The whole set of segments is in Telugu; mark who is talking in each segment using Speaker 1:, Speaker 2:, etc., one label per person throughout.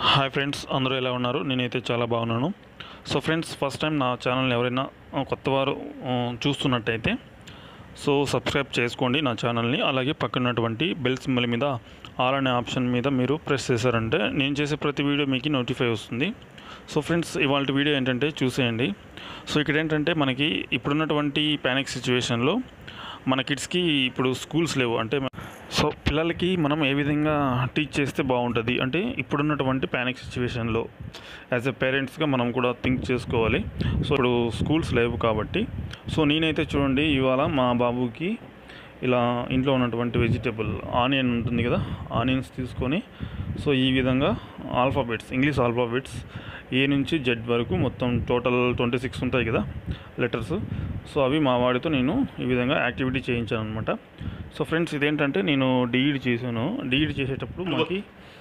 Speaker 1: హాయ్ ఫ్రెండ్స్ అందరూ ఎలా ఉన్నారు నేనైతే చాలా బాగున్నాను సో ఫ్రెండ్స్ ఫస్ట్ టైం నా ఛానల్ని ఎవరైనా ఆ, కొత్త వారు ఆ, చూస్తున్నట్టయితే సో సబ్స్క్రైబ్ చేసుకోండి నా ఛానల్ని అలాగే పక్కనటువంటి బెల్ సింబల్ మీద ఆల్ అనే ఆప్షన్ మీద మీరు ప్రెస్ చేశారంటే నేను చేసే ప్రతి వీడియో మీకు నోటిఫై వస్తుంది సో ఫ్రెండ్స్ ఇవాళ వీడియో ఏంటంటే చూసేయండి సో ఇక్కడ ఏంటంటే మనకి ఇప్పుడున్నటువంటి ప్యానిక్ సిచ్యువేషన్లో మన కిడ్స్కి ఇప్పుడు స్కూల్స్ లేవు అంటే సో పిల్లలకి మనం ఏ విధంగా టీచ్ చేస్తే బాగుంటుంది అంటే ఇప్పుడున్నటువంటి ప్యానిక్ సిచ్యువేషన్లో యాజ్ ఎ పేరెంట్స్గా మనం కూడా థింక్ చేసుకోవాలి సో ఇప్పుడు స్కూల్స్ లేవు కాబట్టి సో నేనైతే చూడండి ఇవాళ మా బాబుకి ఇలా ఇంట్లో ఉన్నటువంటి వెజిటేబుల్ ఆనియన్ ఉంటుంది కదా ఆనియన్స్ తీసుకొని సో ఈ విధంగా ఆల్ఫాబెట్స్ ఇంగ్లీష్ ఆల్ఫాబెట్స్ ఏ నుంచి జెడ్ వరకు మొత్తం టోటల్ ట్వంటీ సిక్స్ ఉంటాయి కదా లెటర్స్ సో అవి మా వాడితో నేను ఈ విధంగా యాక్టివిటీ చేయించాను అనమాట సో ఫ్రెండ్స్ ఇదేంటంటే నేను డీఈడ్ చేశాను డీఈడ్ చేసేటప్పుడు మనకి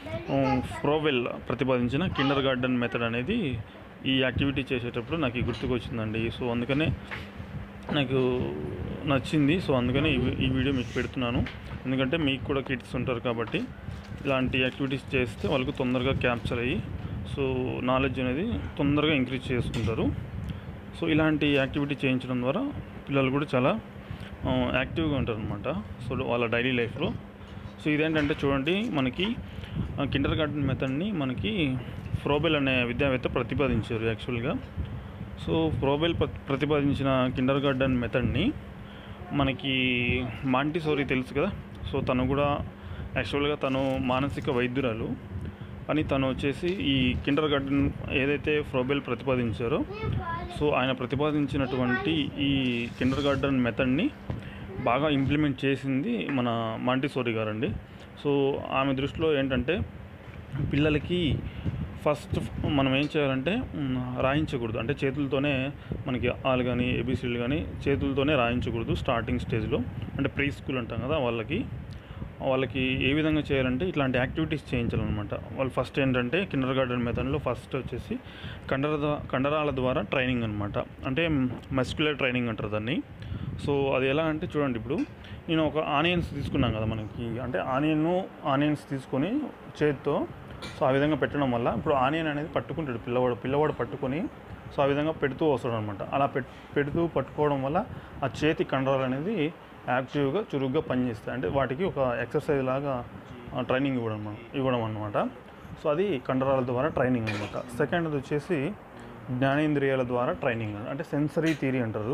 Speaker 1: ప్రోవెల్ ప్రతిపాదించిన కిండర్ గార్డెన్ మెథడ్ అనేది ఈ యాక్టివిటీ చేసేటప్పుడు నాకు గుర్తుకు వచ్చిందండి సో అందుకనే నాకు నచ్చింది సో అందుకనే ఈ వీ- ఈ వీడియో మీకు పెడుతున్నాను ఎందుకంటే మీకు కూడా కిడ్స్ ఉంటారు కాబట్టి ఇలాంటి యాక్టివిటీస్ చేస్తే వాళ్ళకు తొందరగా క్యాప్చర్ అయ్యి సో నాలెడ్జ్ అనేది తొందరగా ఇంక్రీజ్ చేసుకుంటారు సో ఇలాంటి యాక్టివిటీ చేయించడం ద్వారా పిల్లలు కూడా చాలా ఆ, యాక్టివ్గా ఉంటారు అనమాట సో వాళ్ళ డైలీ లైఫ్లో సో ఇదేంటంటే చూడండి మనకి కిండర్ గార్డెన్ మెథడ్ని మనకి ఫ్రోబెల్ అనే విద్యావేత్త ప్రతిపాదించారు యాక్చువల్గా సో ఫ్రోబెల్ ప్ర- ప్రతిపాదించిన కిండర్ గార్డెన్ మెథడ్ని మనకి మాంటిసోరీ తెలుసు కదా సో తను కూడా యాక్చువల్గా తను మానసిక వైద్యురాలు అని తను వచ్చేసి ఈ కిండర్ గార్డెన్ ఏదైతే ఫ్రోబెల్ ప్రతిపాదించారో సో ఆయన ప్రతిపాదించినటువంటి ఈ కిండర్ గార్డెన్ మెథడ్ని బాగా ఇంప్లిమెంట్ చేసింది మన మాంటిసోరీ గారండి సో ఆమె దృష్టిలో ఏంటంటే పిల్లలకి ఫస్ట్ మనం ఏం చేయాలంటే మ్, రాయించకూడదు అంటే చేతులతోనే మనకి ఆలు కానీ ఏబిసిలు కానీ చేతులతోనే రాయించకూడదు స్టార్టింగ్ స్టేజ్లో అంటే ప్రీ స్కూల్ అంటాం కదా వాళ్ళకి వాళ్ళకి ఏ విధంగా చేయాలంటే ఇట్లాంటి యాక్టివిటీస్ చేయించాలన్నమాట వాళ్ళు ఫస్ట్ ఏంటంటే కిండర్ గార్డెన్ మెథడ్లో ఫస్ట్ వచ్చేసి కండర ద్వా- కండరాల ద్వారా ట్రైనింగ్ అనమాట అంటే మస్క్యులర్ ట్రైనింగ్ అంటారు దాన్ని సో అది ఎలా అంటే చూడండి ఇప్పుడు నేను ఒక ఆనియన్స్ తీసుకున్నాను కదా మనకి అంటే ఆనియన్ ఆనియన్స్ తీసుకొని చేతితో సో ఆ విధంగా పెట్టడం వల్ల ఇప్పుడు ఆనియన్ అనేది పట్టుకుంటాడు పిల్లవాడు పిల్లవాడు పట్టుకొని సో ఆ విధంగా పెడుతూ వస్తాడు అనమాట అలా పెట్ పెడుతూ పట్టుకోవడం వల్ల ఆ చేతి కండరాలు అనేది యాక్టివ్గా చురుగ్గా పనిచేస్తాయి అంటే వాటికి ఒక ఎక్సర్సైజ్ లాగా ఆ, ట్రైనింగ్ ఇవ్వడం అన్నమాట- ఇవ్వడం అనమాట సో అది కండరాల ద్వారా ట్రైనింగ్ అనమాట సెకండ్ వచ్చేసి జ్ఞానేంద్రియాల ద్వారా ట్రైనింగ్ అంటే సెన్సరీ థియరీ అంటారు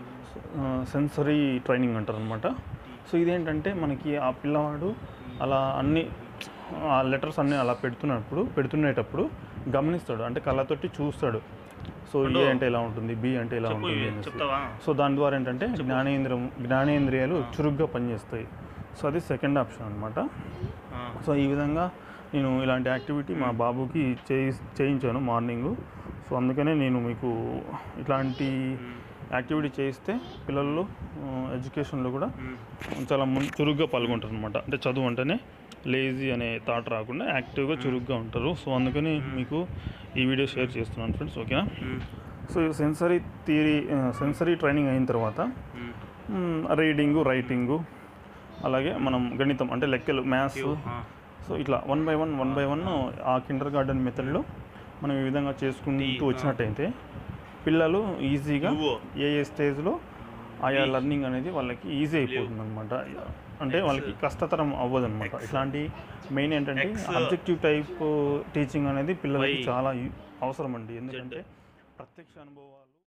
Speaker 1: సెన్సరీ ట్రైనింగ్ అంటారు అనమాట సో ఇదేంటంటే మనకి ఆ పిల్లవాడు అలా అన్ని ఆ లెటర్స్ అన్నీ అలా పెడుతున్నప్పుడు పెడుతునేటప్పుడు గమనిస్తాడు అంటే కళ్ళతోటి చూస్తాడు సో ఏ అంటే ఎలా ఉంటుంది బి అంటే ఎలా ఉంటుంది అనేసి. సో దాని ద్వారా ఏంటంటే జ్ఞానేంద్రియం జ్ఞానేంద్రియాలు చురుగ్గా పనిచేస్తాయి సో అది సెకండ్ ఆప్షన్ అనమాట సో ఈ విధంగా నేను ఇలాంటి యాక్టివిటీ మా బాబుకి చేయి చేయించాను మార్నింగ్ సో అందుకనే నేను మీకు ఇట్లాంటి యాక్టివిటీ చేయిస్తే పిల్లలు ఎడ్యుకేషన్లో కూడా చాలా ముం చురుగ్గా పాల్గొంటారు అనమాట అంటే చదువు అంటేనే లేజీ అనే థాట్ రాకుండా యాక్టివ్గా చురుగ్గా ఉంటారు సో అందుకని మీకు ఈ వీడియో షేర్ చేస్తున్నాను ఫ్రెండ్స్ ఓకేనా so sensory theory sensory training అయిన తర్వాత రీడింగు రైటింగు అలాగే మనం గణితం అంటే లెక్కలు మ్యాథ్స్ సో ఇట్లా one by one one by one ఆ కిండర్ గార్డెన్ మెథడ్లో మనం ఈ విధంగా చేసుకుంటూ వచ్చినట్టయితే పిల్లలు ఈజీగా ఏ ఏ స్టేజ్లో ఆయా లర్నింగ్ అనేది వాళ్ళకి ఈజీ అయిపోతుంది అనమాట అంటే వాళ్ళకి కష్టతరం అవ్వదు అనమాట ఇట్లాంటి మెయిన్ ఏంటంటే అబ్జెక్టివ్ టైప్ టీచింగ్ అనేది పిల్లలకి చాలా అవసరం అండి ఎందుకంటే ప్రత్యక్ష అనుభవాలు